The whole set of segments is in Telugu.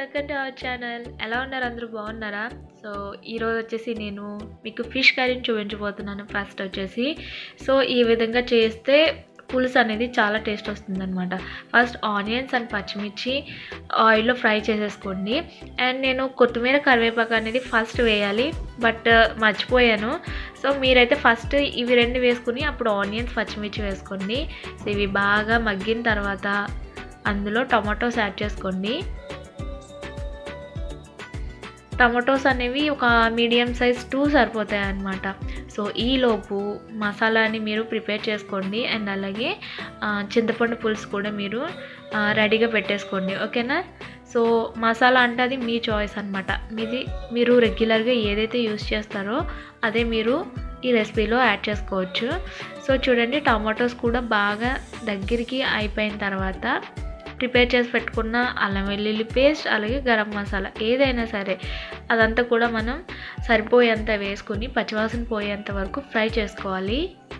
వెల్కమ్ టు అవర్ ఛానల్ ఎలా ఉన్నారు అందరూ బాగున్నారా సో ఈరోజు వచ్చేసి నేను మీకు ఫిష్ కర్రీని చూపించబోతున్నాను ఫస్ట్ వచ్చేసి సో ఈ విధంగా చేస్తే పులుసు అనేది చాలా టేస్ట్ వస్తుందన్నమాట ఫస్ట్ ఆనియన్స్ అండ్ పచ్చిమిర్చి ఆయిల్లో ఫ్రై చేసేసుకోండి అండ్ నేను కొత్తిమీర కరివేపాకు అనేది ఫస్ట్ వేయాలి బట్ మర్చిపోయాను సో మీరైతే ఫస్ట్ ఇవి రెండు వేసుకుని అప్పుడు ఆనియన్స్ పచ్చిమిర్చి వేసుకోండి సో ఇవి బాగా మగ్గిన తర్వాత అందులో టమాటోస్ యాడ్ చేసుకోండి టమాటోస్ అనేవి ఒక మీడియం సైజ్ టూ సరిపోతాయి అన్నమాట సో ఈలోపు మసాలాని మీరు ప్రిపేర్ చేసుకోండి అండ్ అలాగే ఆ, చింతపండు పులుసు కూడా మీరు ఆ, రెడీగా పెట్టేసుకోండి ఓకేనా సో మసాలా అంటే అది మీ చాయిస్ అనమాట మీది మీరు రెగ్యులర్గా ఏదైతే యూస్ చేస్తారో అదే మీరు ఈ రెసిపీలో యాడ్ చేసుకోవచ్చు సో చూడండి టమాటోస్ కూడా బాగా దగ్గరికి అయిపోయిన తర్వాత ప్రిపేర్ చేసి పెట్టుకున్న అల్లం వెల్లుల్లి పేస్ట్ అలాగే గరం మసాలా ఏదైనా సరే అదంతా కూడా మనం సరిపోయేంత వేసుకుని పచ్చివాసన పోయేంత వరకు ఫ్రై చేసుకోవాలి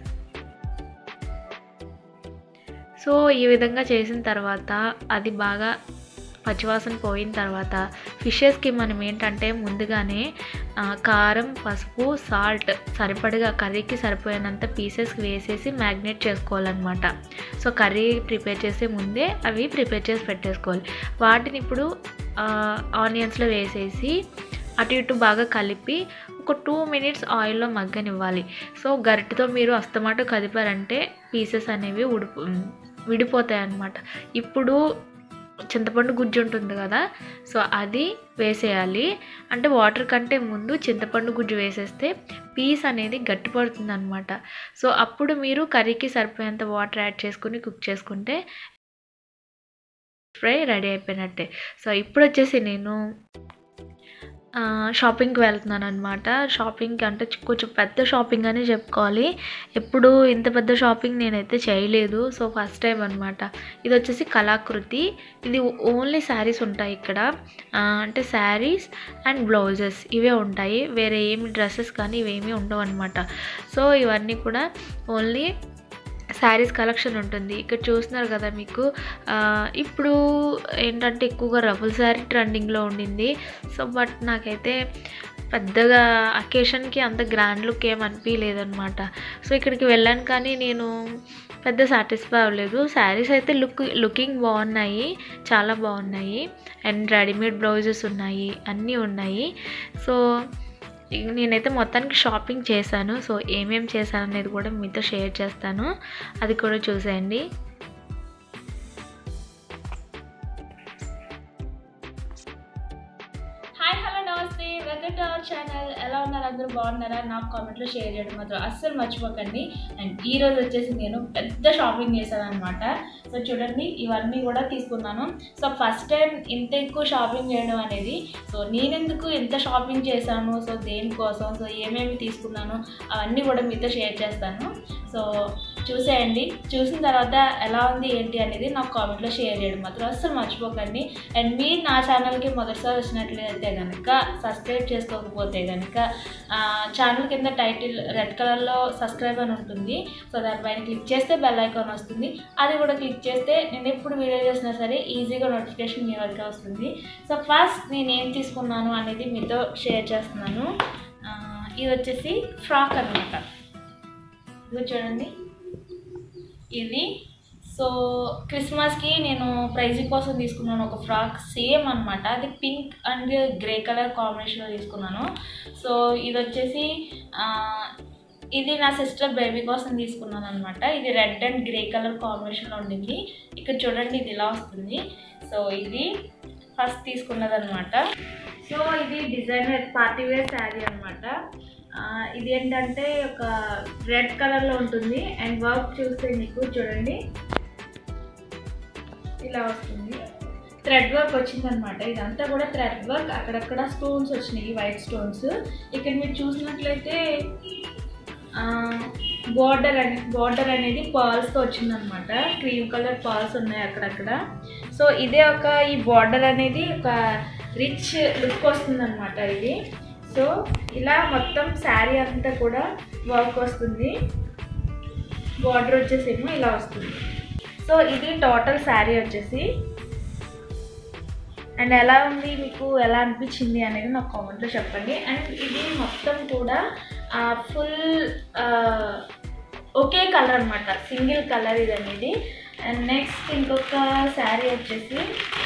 సో ఈ విధంగా చేసిన తర్వాత అది బాగా పచ్చివాసన పోయిన తర్వాత ఫిషెస్కి మనం ఏంటంటే ముందుగానే ఆ, కారం పసుపు సాల్ట్ సరిపడగా కర్రీకి సరిపోయినంత పీసెస్ వేసేసి మ్యాగ్నేట్ చేసుకోవాలన్నమాట సో కర్రీ ప్రిపేర్ చేసే ముందే అవి ప్రిపేర్ చేసి పెట్టేసుకోవాలి వాటిని ఇప్పుడు ఆనియన్స్లో వేసేసి అటు ఇటు బాగా కలిపి ఒక టూ మినిట్స్ ఆయిల్లో మగ్గనివ్వాలి సో గరిటెతో మీరు అస్తమాటు కదిపారంటే పీసెస్ అనేవి ఉడిపో విడిపోతాయి అన్నమాట ఇప్పుడు చింతపండు గుజ్జు ఉంటుంది కదా సో అది వేసేయాలి అంటే వాటర్ కంటే ముందు చింతపండు గుజ్జు వేసేస్తే పీస్ అనేది గట్టిపడుతుంది అనమాట సో అప్పుడు మీరు కర్రీకి సరిపోయేంత వాటర్ యాడ్ చేసుకుని కుక్ చేసుకుంటే ఫ్రై రెడీ అయిపోయినట్టే సో ఇప్పుడు వచ్చేసి నేను ఆ, షాపింగ్కి వెళ్తున్నాను అనమాట షాపింగ్కి అంటే చి- కొంచెం పెద్ద షాపింగ్ అని చెప్పుకోవాలి ఎప్పుడు ఇంత పెద్ద షాపింగ్ నేనైతే చేయలేదు సో ఫస్ట్ టైం అనమాట ఇది వచ్చేసి కళాకృతి ఇది ఓన్లీ శారీస్ ఉంటాయి ఇక్కడ ఆ, అంటే శారీస్ అండ్ బ్లౌజెస్ ఇవే ఉంటాయి వేరే ఏమి డ్రెస్సెస్ కానీ ఇవేమీ ఉండవు అనమాట సో ఇవన్నీ కూడా ఓన్లీ శారీస్ కలెక్షన్ ఉంటుంది ఇక్కడ చూస్తున్నారు కదా మీకు ఆ, ఇప్పుడు ఏంటంటే ఎక్కువగా రఫుల్ శారీ ట్రెండింగ్లో ఉండింది సో బట్ నాకైతే పెద్దగా అకేషన్కి అంత గ్రాండ్ లుక్ ఏం అనిపించలేదన్నమాట సో ఇక్కడికి వెళ్ళాను కానీ నేను పెద్ద సాటిస్ఫై అవ్వలేదు శారీస్ అయితే లుక్ లుకింగ్ బాగున్నాయి చాలా బాగున్నాయి అండ్ రెడీమేడ్ బ్లౌజెస్ ఉన్నాయి అన్నీ ఉన్నాయి సో ఇక నేనైతే మొత్తానికి షాపింగ్ చేశాను సో ఏమేం చేశాను అనేది కూడా మీతో షేర్ చేస్తాను అది కూడా చూసేయండి హాయ్ హలో నమస్తే వెల్కమ్ టు అవర్ ఛానల్ ఎలా ఉన్నారు అందరూ బాగున్నారా నాకు కామెంట్లో షేర్ చేయడం మాత్రం అస్సలు మర్చిపోకండి అండ్ ఈ రోజు వచ్చేసి నేను పెద్ద షాపింగ్ చేశాను అనమాట సో చూడండి ఇవన్నీ కూడా తీసుకున్నాను సో ఫస్ట్ టైం ఇంత ఎక్కువ షాపింగ్ చేయడం అనేది సో నేనెందుకు ఎంత షాపింగ్ చేశాను సో దేనికోసం సో ఏమేమి తీసుకున్నాను అవన్నీ కూడా మీతో షేర్ చేస్తాను సో చూసేయండి చూసిన తర్వాత ఎలా ఉంది ఏంటి అనేది నాకు కామెంట్లో షేర్ చేయడం మాత్రం అస్సలు మర్చిపోకండి అండ్ మీరు నా ఛానల్కి మొదటిసారి వచ్చినట్లయితే కనుక సబ్స్క్రైబ్ చేసుకోకపోతే కనుక ఛానల్ కింద టైటిల్ రెడ్ కలర్లో సబ్స్క్రైబ్ అని ఉంటుంది సో దానిపైన క్లిక్ చేస్తే బెల్ ఐకాన్ వస్తుంది అది కూడా క్లిక్ చేస్తే నేను ఎప్పుడు వీడియో చేసినా సరే ఈజీగా నోటిఫికేషన్ మీ వరకు వస్తుంది సో ఫస్ట్ నేను ఏం తీసుకున్నాను అనేది మీతో షేర్ చేస్తున్నాను ఆ, ఇది వచ్చేసి ఫ్రాక్ అనమాట ఇది చూడండి ఇది సో క్రిస్మస్కి నేను ప్రైజ్ కోసం తీసుకున్నాను ఒక ఫ్రాక్ సేమ్ అనమాట అది పింక్ అండ్ గ్రే కలర్ కాంబినేషన్లో తీసుకున్నాను సో ఇది వచ్చేసి ఆ, ఇది నా సిస్టర్ బేబీ కోసం తీసుకున్నాను అనమాట ఇది రెడ్ అండ్ గ్రే కలర్ కాంబినేషన్లో ఉండింది ఇక్కడ చూడండి ఇది ఇలా వస్తుంది సో ఇది ఫస్ట్ తీసుకున్నది అనమాట సో ఇది డిజైనర్ పార్టీ వేర్ శారీ అనమాట ఇది ఏంటంటే ఒక రెడ్ కలర్లో ఉంటుంది అండ్ వర్క్ చూస్తే మీకు చూడండి ఇలా వస్తుంది థ్రెడ్ వర్క్ వచ్చిందనమాట ఇదంతా కూడా థ్రెడ్ వర్క్ అక్కడక్కడ స్టోన్స్ వచ్చినాయి వైట్ స్టోన్స్ ఇక్కడ మీరు చూసినట్లయితే బార్డర్ అనే బార్డర్ అనేది పర్ల్స్తో వచ్చిందనమాట క్రీమ్ కలర్ పర్ల్స్ ఉన్నాయి అక్కడక్కడ సో ఇదే ఒక ఈ బార్డర్ అనేది ఒక రిచ్ లుక్ వస్తుందన్నమాట ఇది సో ఇలా మొత్తం శారీ అంతా కూడా వర్క్ వస్తుంది బార్డర్ వచ్చేసేమో ఇలా వస్తుంది సో ఇది టోటల్ శారీ వచ్చేసి అండ్ ఎలా ఉంది మీకు ఎలా అనిపించింది అనేది నాకు కామెంట్లో చెప్పండి అండ్ ఇది మొత్తం కూడా ఫుల్ ఒకే కలర్ అనమాట సింగిల్ కలర్ ఇది అనేది అండ్ నెక్స్ట్ ఇంకొక శారీ వచ్చేసి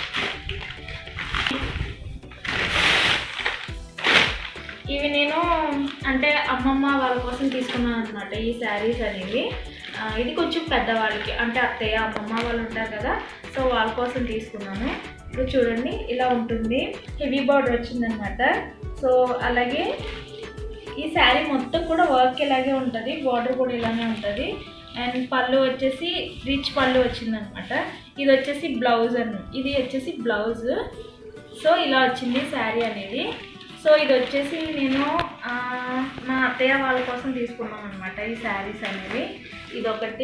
ఇవి నేను అంటే అమ్మమ్మ వాళ్ళ కోసం తీసుకున్నాను అనమాట ఈ శారీస్ అనేవి ఆ, ఇది కొంచెం పెద్దవాళ్ళకి అంటే అత్తయ్య అమ్మమ్మ వాళ్ళు ఉంటారు కదా సో వాళ్ళ కోసం తీసుకున్నాను ఇప్పుడు చూడండి ఇలా ఉంటుంది హెవీ బార్డర్ వచ్చిందనమాట సో అలాగే ఈ శారీ మొత్తం కూడా వర్క్ ఇలాగే ఉంటుంది బార్డర్ కూడా ఇలానే ఉంటుంది అండ్ పళ్ళు వచ్చేసి రిచ్ పళ్ళు వచ్చిందనమాట ఇది వచ్చేసి బ్లౌజ్ అన్న ఇది వచ్చేసి బ్లౌజ్ సో ఇలా వచ్చింది శారీ అనేది సో ఇది వచ్చేసి నేను ఆ, మా అత్తయ్య వాళ్ళ కోసం తీసుకున్నాం అనమాట ఈ శారీస్ అనేవి ఇదొకటి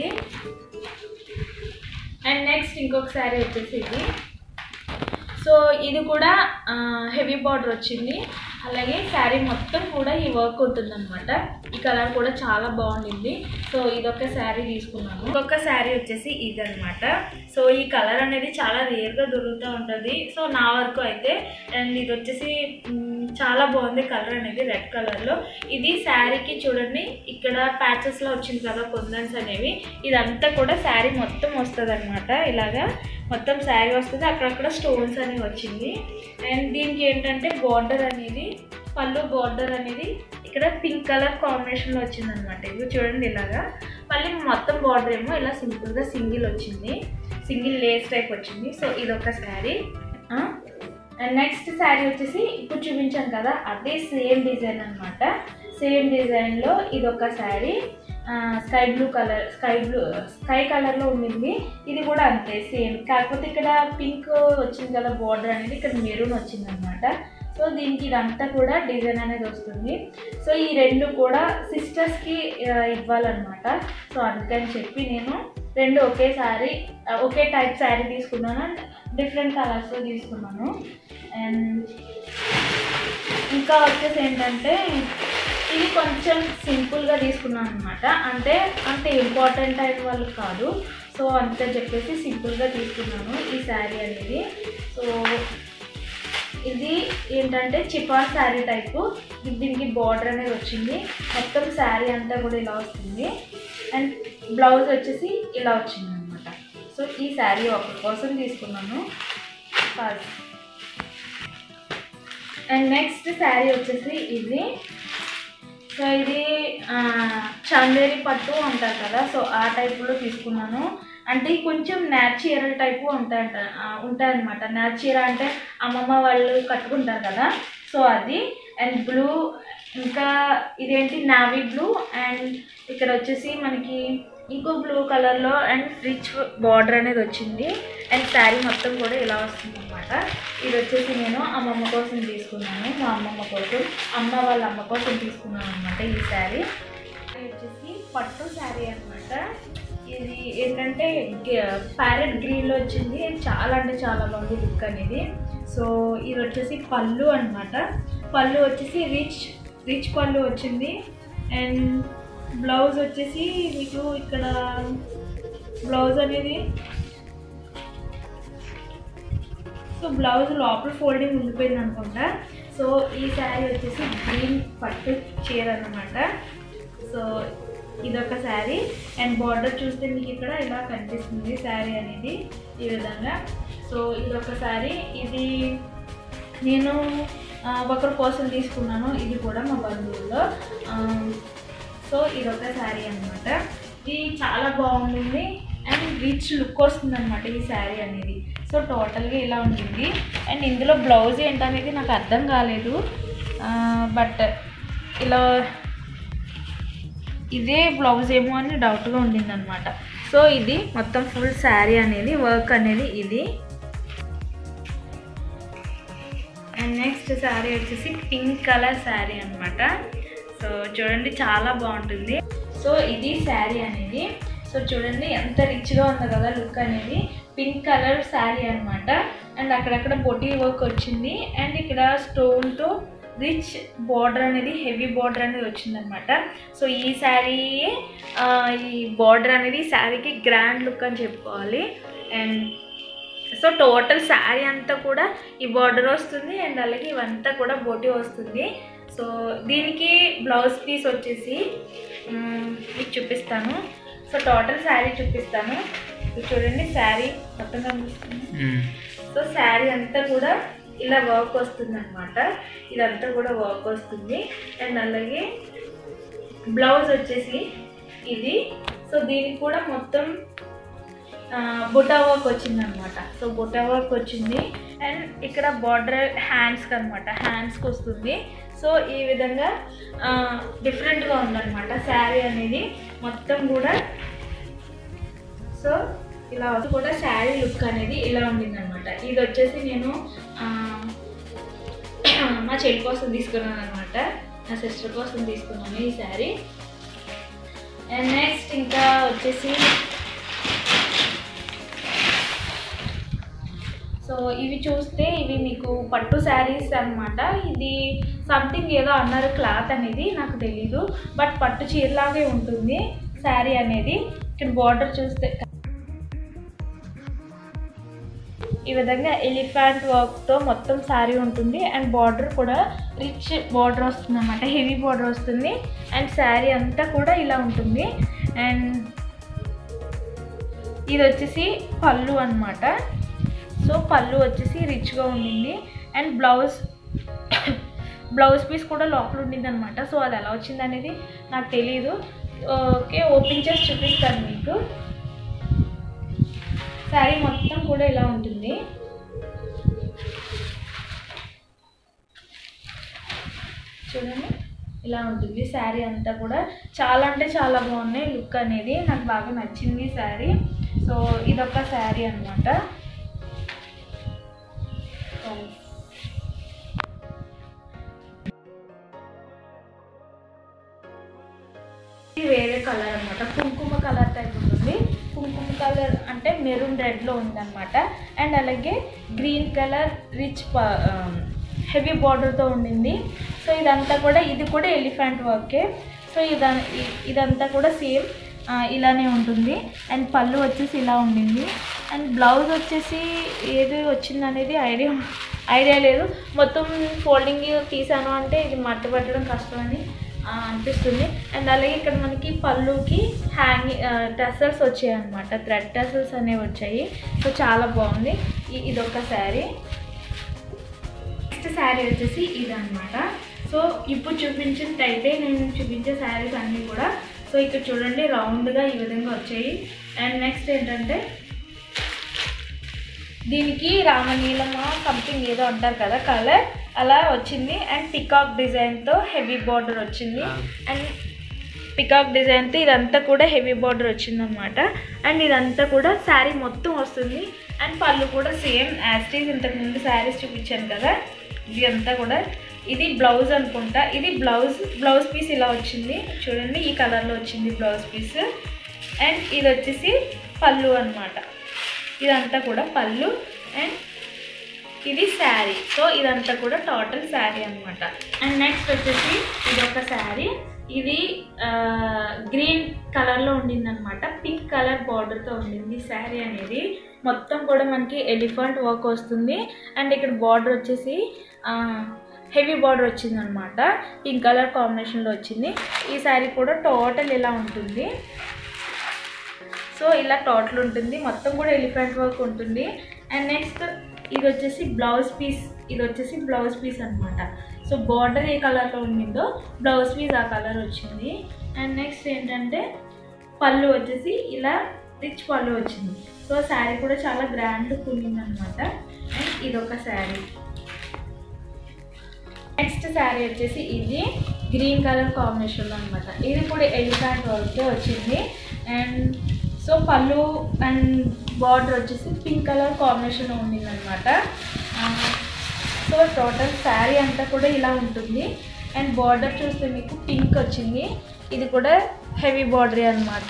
అండ్ నెక్స్ట్ ఇంకొక శారీ వచ్చేసి ఇది సో ఇది కూడా హెవీ బార్డర్ వచ్చింది అలాగే శారీ మొత్తం కూడా ఈ వర్క్ ఉంటుందన్నమాట ఈ కలర్ కూడా చాలా బాగుండింది సో ఇదొక శారీ తీసుకున్నాను ఇంకొక శారీ వచ్చేసి ఇది అనమాట సో ఈ కలర్ అనేది చాలా రేర్గా దొరుకుతూ ఉంటుంది సో నా వరకు అయితే అండ్ ఇది వచ్చేసి మ్, చాలా బాగుంది కలర్ అనేది రెడ్ కలర్లో ఇది శారీకి చూడండి ఇక్కడ ప్యాచెస్లో వచ్చింది కదా కొందన్స్ అనేవి ఇదంతా కూడా శారీ మొత్తం వస్తుంది అనమాట ఇలాగా మొత్తం శారీ వస్తుంది అక్కడక్కడ స్టోన్స్ అనేవి వచ్చింది అండ్ దీనికి ఏంటంటే బార్డర్ అనేది పళ్ళు బార్డర్ అనేది ఇక్కడ పింక్ కలర్ కాంబినేషన్లో వచ్చింది అనమాట ఇది చూడండి ఇలాగా మళ్ళీ మొత్తం బార్డర్ ఏమో ఇలా సింపుల్గా సింగిల్ వచ్చింది సింగిల్ లేస్ టైప్ వచ్చింది సో ఇదొక శారీ అండ్ నెక్స్ట్ శారీ వచ్చేసి ఇప్పుడు చూపించాను కదా అదే సేమ్ డిజైన్ అనమాట సేమ్ డిజైన్లో ఇదొక sari sky blue colour sky blue sky కలర్లో ఉండింది ఇది కూడా అంతే సేమ్ కాకపోతే ఇక్కడ పింక్ వచ్చింది కదా బార్డర్ అనేది ఇక్కడ మెరూన్ వచ్చింది అనమాట సో దీనికి ఇదంతా కూడా డిజైన్ అనేది వస్తుంది సో ఈ రెండు కూడా సిస్టర్స్కి ఇవ్వాలన్నమాట సో అందుకని చెప్పి నేను రెండు ఒకేసారి ఆ, ఒకే టైప్ శారీ తీసుకున్నాను అండ్ డిఫరెంట్ కలర్స్లో తీసుకున్నాను అండ్ ఇంకా వచ్చేసి ఏంటంటే ఇది కొంచెం సింపుల్గా తీసుకున్నాను అనమాట అంటే అంటే ఇంపార్టెంట్ అయిన వాళ్ళు కాదు సో అంతే చెప్పేసి సింపుల్గా తీసుకున్నాను ఈ శారీ అనేది సో ఇది ఏంటంటే చిపాన్ శారీ టైపు దీనికి బార్డర్ అనేది వచ్చింది మొత్తం శారీ అంతా కూడా ఇలా వస్తుంది అండ్ బ్లౌజ్ వచ్చేసి ఇలా వచ్చింది అనమాట సో ఈ శారీ ఒక కోసం తీసుకున్నాను ఫస్ట్ అండ్ నెక్స్ట్ శారీ వచ్చేసి ఇది సో ఇది ఆ, చందేరి పట్టు అంటారు కదా సో ఆ టైపులో తీసుకున్నాను అంటే ఇవి కొంచెం న్యాచురల్ టైపు ఉంటాయంట ఆ, ఉంటాయన్నమాట న్యాచురల్ అంటే అమ్మమ్మ వాళ్ళు కట్టుకుంటారు కదా సో అది అండ్ బ్లూ ఇంకా ఇదేంటి నావీ బ్లూ అండ్ ఇక్కడ వచ్చేసి మనకి ఇంకో బ్లూ కలర్లో అండ్ రిచ్ బార్డర్ అనేది వచ్చింది అండ్ శారీ మొత్తం కూడా ఇలా వస్తుంది అనమాట ఇది వచ్చేసి నేను అమ్మమ్మ కోసం తీసుకున్నాను మా అమ్మమ్మ కోసం అమ్మ వాళ్ళ అమ్మ కోసం తీసుకున్నాను అనమాట ఈ శారీ ఇది వచ్చేసి పట్టు శారీ అనమాట ఇది ఏంటంటే ప్యారెట్ గ్రీన్లో వచ్చింది ఇది చాలా అంటే చాలా బాగుంది లుక్ అనేది సో ఇది వచ్చేసి పళ్ళు అనమాట పళ్ళు వచ్చేసి రిచ్ రిచ్ పళ్ళు వచ్చింది అండ్ బ్లౌజ్ వచ్చేసి మీకు ఇక్కడ బ్లౌజ్ అనేది సో బ్లౌజ్ లోపల ఫోల్డింగ్ ఉండిపోయింది అనుకుంటా సో ఈ శారీ వచ్చేసి గ్రీన్ పట్టు చీర అన్నమాట సో ఇదొక శారీ అండ్ బార్డర్ చూస్తే మీకు ఇక్కడ ఇలా కనిపిస్తుంది శారీ అనేది ఈ విధంగా సో ఇదొక శారీ ఇది నేను ఆ, ఒకరి కోసం తీసుకున్నాను ఇది కూడా మా బంధువుల్లో ఆ, సో ఇదొక శారీ అనమాట ఇది చాలా బాగుంటుంది అండ్ రిచ్ లుక్ వస్తుంది అనమాట ఈ శారీ అనేది సో టోటల్గా ఇలా ఉంటుంది అండ్ ఇందులో బ్లౌజ్ ఏంటనేది నాకు అర్థం కాలేదు బట్ ఇలా ఇదే బ్లౌజ్ ఏమో అని డౌట్గా ఉండింది అనమాట సో ఇది మొత్తం ఫుల్ శారీ అనేది వర్క్ అనేది ఇది అండ్ నెక్స్ట్ శారీ వచ్చేసి పింక్ కలర్ శారీ అనమాట సో చూడండి చాలా బాగుంటుంది సో ఇది శారీ అనేది సో చూడండి ఎంత రిచ్గా ఉంది కదా లుక్ అనేది పింక్ కలర్ శారీ అనమాట అండ్ అక్కడక్కడ బొటీ వర్క్ వచ్చింది అండ్ ఇక్కడ స్టోన్తో రిచ్ బార్డర్ అనేది హెవీ బార్డర్ అనేది వచ్చిందనమాట సో ఈ శారీ ఈ బార్డర్ అనేది శారీకి గ్రాండ్ లుక్ అని చెప్పుకోవాలి అండ్ సో టోటల్ శారీ అంతా కూడా ఈ బార్డర్ వస్తుంది అండ్ అలాగే ఇవంతా కూడా బోటి వస్తుంది సో దీనికి బ్లౌజ్ పీస్ వచ్చేసి మ్, మీకు చూపిస్తాను సో టోటల్ శారీ చూపిస్తాను ఇది చూడండి శారీ మొత్తం కనిపిస్తుంది సో శారీ అంతా కూడా ఇలా వర్క్ వస్తుంది అనమాట ఇదంతా కూడా వర్క్ వస్తుంది అండ్ అలాగే బ్లౌజ్ వచ్చేసి ఇది సో దీనికి కూడా మొత్తం ఆ, బుటా వర్క్ వచ్చింది అనమాట సో బుటా వర్క్ వచ్చింది అండ్ ఇక్కడ బార్డర్ హ్యాండ్స్కి అనమాట హ్యాండ్స్కి వస్తుంది సో ఈ విధంగా డిఫరెంట్గా ఉందన్నమాట శారీ అనేది మొత్తం కూడా సో ఇలా వస్తూ కూడా శారీ లుక్ అనేది ఇలా ఉండింది అనమాట ఇది వచ్చేసి నేను ఆ, మా చెల్లి కోసం తీసుకున్నాను అనమాట నా సిస్టర్ కోసం తీసుకున్నాను ఈ శారీ అండ్ నెక్స్ట్ ఇంకా వచ్చేసి సో ఇవి చూస్తే ఇవి మీకు పట్టు శారీస్ అన్నమాట ఇది సంథింగ్ ఏదో అన్నారు క్లాత్ అనేది నాకు తెలీదు బట్ పట్టు చీరలాగే ఉంటుంది శారీ అనేది ఇక్కడ బార్డర్ చూస్తే ఈ విధంగా ఎలిఫెంట్ వర్క్తో మొత్తం శారీ ఉంటుంది అండ్ బార్డర్ కూడా రిచ్ బార్డర్ వస్తుంది అనమాట హెవీ బార్డర్ వస్తుంది అండ్ శారీ అంతా కూడా ఇలా ఉంటుంది అండ్ ఇది వచ్చేసి పళ్ళు అన్నమాట సో పళ్ళు వచ్చేసి రిచ్గా ఉండింది అండ్ బ్లౌజ్ బ్లౌజ్ పీస్ కూడా లోపల ఉండింది అనమాట సో అది ఎలా వచ్చింది అనేది నాకు తెలియదు ఓకే ఓపెన్ చేసి చూపిస్తాను మీకు శారీ మొత్తం కూడా ఇలా ఉంటుంది చూడండి ఇలా ఉంటుంది శారీ అంతా కూడా చాలా అంటే చాలా బాగున్నాయి లుక్ అనేది నాకు బాగా నచ్చింది శారీ సో ఇదొక శారీ అనమాట ఇది వేరే కలర్ అనమాట కుంకుమ కలర్ టైప్ ఉంటుంది కుంకుమ కలర్ అంటే మెరూన్ రెడ్లో ఉందన్నమాట అండ్ అలాగే గ్రీన్ కలర్ రిచ్ హెవీ బార్డర్తో ఉండింది సో ఇదంతా కూడా ఇది కూడా ఎలిఫెంట్ వర్కే సో ఇదా ఇ- ఇదంతా కూడా సేమ్ ఇలానే ఉంటుంది అండ్ పళ్ళు వచ్చేసి ఇలా ఉండింది అండ్ బ్లౌజ్ వచ్చేసి ఏది వచ్చింది అనేది ఐడియా ఐడియా లేదు మొత్తం ఫోల్డింగ్ తీసాను అంటే ఇది మట్టి పట్టడం కష్టమని ఆ, అనిపిస్తుంది అండ్ అలాగే ఇక్కడ మనకి పళ్ళుకి హ్యాంగ్ టెసల్స్ వచ్చాయి అనమాట థ్రెడ్ టెసల్స్ అనేవి వచ్చాయి సో చాలా బాగుంది ఈ- ఇదొక శారీ నెక్స్ట్ శారీ వచ్చేసి ఇదన్నమాట సో ఇప్పుడు చూపించిన టైపే నేను చూపించే శారీస్ అన్నీ కూడా సో ఇక్కడ చూడండి రౌండ్గా ఈ విధంగా వచ్చాయి అండ్ నెక్స్ట్ ఏంటంటే దీనికి రామనీలమ సంథింగ్ ఏదో అంటారు కదా కలర్ అలా వచ్చింది అండ్ పికాక్ డిజైన్తో హెవీ బార్డర్ వచ్చింది అండ్ పికాక్ డిజైన్తో ఇదంతా కూడా హెవీ బార్డర్ వచ్చిందనమాట అండ్ ఇదంతా కూడా శారీ మొత్తం వస్తుంది అండ్ పళ్ళు కూడా సేమ్ యాస్టీజ్ ఇంతకు ముందు శారీస్ చూపించాను కదా ఇది అంతా కూడా ఇది బ్లౌజ్ అనుకుంటా ఇది బ్లౌజ్ బ్లౌజ్ పీస్ ఇలా వచ్చింది చూడండి ఈ కలర్లో వచ్చింది బ్లౌజ్ పీస్ అండ్ ఇది వచ్చేసి పళ్ళు అన్నమాట ఇదంతా కూడా పళ్ళు అండ్ ఇది శారీ సో ఇదంతా కూడా టోటల్ శారీ అన్నమాట అండ్ నెక్స్ట్ వచ్చేసి ఇది ఒక శారీ ఇది గ్రీన్ కలర్లో ఉండింది అనమాట పింక్ కలర్ బార్డర్తో ఉండింది శారీ అనేది మొత్తం కూడా మనకి ఎలిఫెంట్ వర్క్ వస్తుంది అండ్ ఇక్కడ బార్డర్ వచ్చేసి హెవీ బార్డర్ వచ్చింది అనమాట పింక్ కలర్ కాంబినేషన్లో వచ్చింది ఈ శారీ కూడా టోటల్ ఇలా ఉంటుంది సో ఇలా టోటల్ ఉంటుంది మొత్తం కూడా ఎలిఫెంట్ వర్క్ ఉంటుంది అండ్ నెక్స్ట్ ఇది వచ్చేసి బ్లౌజ్ పీస్ ఇది వచ్చేసి బ్లౌజ్ పీస్ అనమాట సో బార్డర్ ఏ కలర్లో ఉండిందో బ్లౌజ్ పీస్ ఆ కలర్ వచ్చింది అండ్ నెక్స్ట్ ఏంటంటే పళ్ళు వచ్చేసి ఇలా రిచ్ పళ్ళు వచ్చింది సో శారీ కూడా చాలా గ్రాండ్ లుక్ ఉండింది అనమాట అండ్ ఇదొక శారీ నెక్స్ట్ శారీ వచ్చేసి ఇది గ్రీన్ కలర్ కాంబినేషన్లో అనమాట ఇది కూడా ఎలిఫెంట్ వర్క్తో వచ్చింది అండ్ సో పళ్ళు అండ్ బార్డర్ వచ్చేసి పింక్ కలర్ కాంబినేషన్ ఉండింది అనమాట సో టోటల్ శారీ అంతా కూడా ఇలా ఉంటుంది అండ్ బార్డర్ చూస్తే మీకు పింక్ వచ్చింది ఇది కూడా హెవీ బార్డర్ అనమాట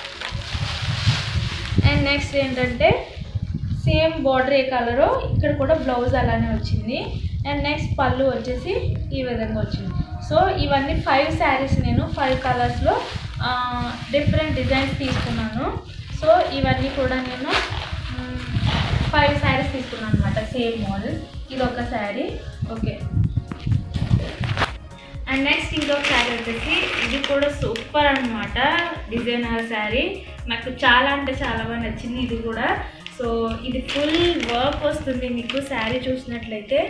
అండ్ నెక్స్ట్ ఏంటంటే సేమ్ బార్డర్ ఏ కలరో ఇక్కడ కూడా బ్లౌజ్ అలానే వచ్చింది అండ్ నెక్స్ట్ పళ్ళు వచ్చేసి ఈ విధంగా వచ్చింది సో ఇవన్నీ ఫైవ్ శారీస్ నేను ఫైవ్ కలర్స్లో డిఫరెంట్ డిజైన్స్ తీసుకున్నాను సో ఇవన్నీ కూడా నేను ఫైవ్ శారీస్ తీసుకున్నాను అనమాట సేమ్ మోడల్ ఇది ఒక శారీ ఓకే అండ్ నెక్స్ట్ ఇంకొక శారీ వచ్చేసి ఇది కూడా సూపర్ అనమాట డిజైనర్ శారీ నాకు చాలా అంటే చాలా బాగా నచ్చింది ఇది కూడా సో ఇది ఫుల్ వర్క్ వస్తుంది మీకు శారీ చూసినట్లయితే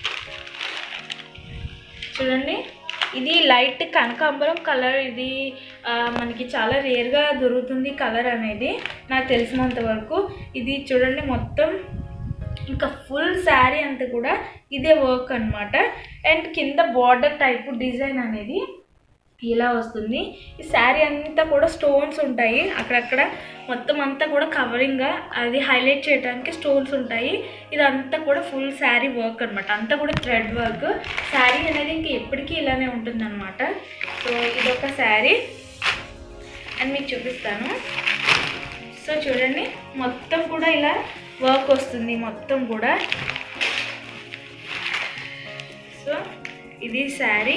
చూడండి ఇది లైట్ కనకాంబరం కలర్ ఇది ఆ, మనకి చాలా రేర్గా దొరుకుతుంది కలర్ అనేది నాకు తెలిసినంత వరకు ఇది చూడండి మొత్తం ఇంకా ఫుల్ శారీ అంతా కూడా ఇదే వర్క్ అన్నమాట అండ్ కింద బార్డర్ టైపు డిజైన్ అనేది ఇలా వస్తుంది ఈ శారీ అంతా కూడా స్టోన్స్ ఉంటాయి అక్కడక్కడ మొత్తం అంతా కూడా కవరింగ్గా అది హైలైట్ చేయడానికి స్టోన్స్ ఉంటాయి ఇదంతా కూడా ఫుల్ శారీ వర్క్ అనమాట అంతా కూడా థ్రెడ్ వర్క్ శారీ అనేది ఇంక ఎప్పటికీ ఇలానే ఉంటుంది అనమాట సో ఇదొక శారీ అండ్ మీకు చూపిస్తాను సో చూడండి మొత్తం కూడా ఇలా వర్క్ వస్తుంది మొత్తం కూడా సో ఇది శారీ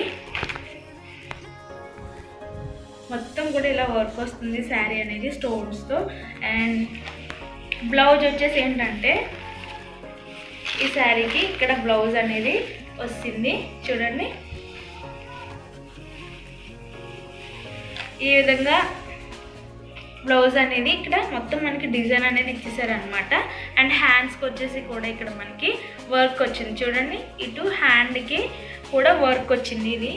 మొత్తం కూడా ఇలా వర్క్ వస్తుంది శారీ అనేది స్టోన్స్తో అండ్ బ్లౌజ్ వచ్చేసి ఏంటంటే ఈ శారీకి ఇక్కడ బ్లౌజ్ అనేది వస్తుంది చూడండి ఈ విధంగా బ్లౌజ్ అనేది ఇక్కడ మొత్తం మనకి డిజైన్ అనేది ఇచ్చేసారనమాట అండ్ హ్యాండ్స్కి వచ్చేసి కూడా ఇక్కడ మనకి వర్క్ వచ్చింది చూడండి ఇటు హ్యాండ్కి కూడా వర్క్ వచ్చింది ఇది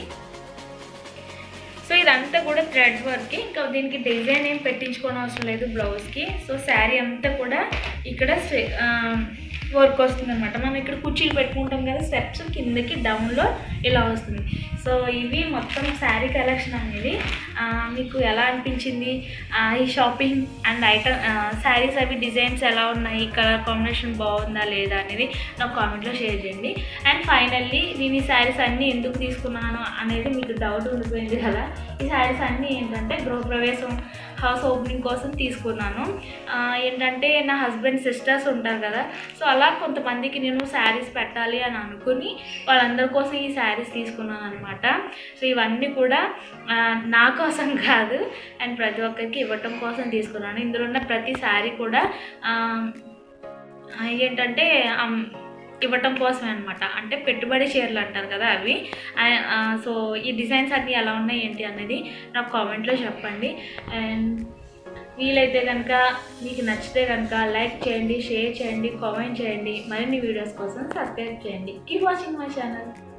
సో ఇదంతా కూడా థ్రెడ్ వర్క్ ఇంకా దీనికి డిజైన్ ఏం పెట్టించుకోవడం అవసరం లేదు బ్లౌజ్కి సో శారీ అంతా కూడా ఇక్కడ వర్క్ వస్తుంది అనమాట మనం ఇక్కడ కుర్చీలు పెట్టుకుంటాం కదా స్టెప్స్ కిందకి డౌన్లో ఇలా వస్తుంది సో ఇవి మొత్తం శారీ కలెక్షన్ అనేది ఆ, మీకు ఎలా అనిపించింది ఆ, ఈ షాపింగ్ అండ్ ఐటమ్ శారీస్ అవి డిజైన్స్ ఎలా ఉన్నాయి కలర్ కాంబినేషన్ బాగుందా లేదా అనేది నాకు కామెంట్లో షేర్ చేయండి అండ్ ఫైనల్లీ నేను ఈ శారీస్ అన్నీ ఎందుకు తీసుకున్నాను అనేది మీకు డౌట్ ఉండిపోయింది కదా ఈ శారీస్ అన్నీ ఏంటంటే గృహప్రవేశం హౌస్ ఓపెనింగ్ కోసం తీసుకున్నాను ఆ, ఏంటంటే నా హస్బెండ్ సిస్టర్స్ ఉంటారు కదా సో అలా కొంతమందికి నేను శారీస్ పెట్టాలి అని అనుకుని వాళ్ళందరి కోసం ఈ శారీస్ తీసుకున్నాను అనమాట సో ఇవన్నీ కూడా ఆ, నా కోసం కాదు అండ్ ప్రతి ఒక్కరికి ఇవ్వటం కోసం తీసుకున్నాను ఇందులో ఉన్న ప్రతి శారీ కూడా ఆ, ఆ, ఏంటంటే అమ్, ఇవ్వటం కోసమే అనమాట అంటే పెట్టుబడి చీరలు అంటారు కదా అవి ఆ- ఆ, సో ఈ డిజైన్స్ అన్నీ ఎలా ఉన్నాయి ఏంటి అనేది నాకు కామెంట్లో చెప్పండి అండ్ వీలైతే కనుక మీకు నచ్చితే కనుక లైక్ చేయండి షేర్ చేయండి కామెంట్ చేయండి మరిన్ని వీడియోస్ కోసం సబ్స్క్రైబ్ చేయండి కీప్ వాచింగ్ మై ఛానల్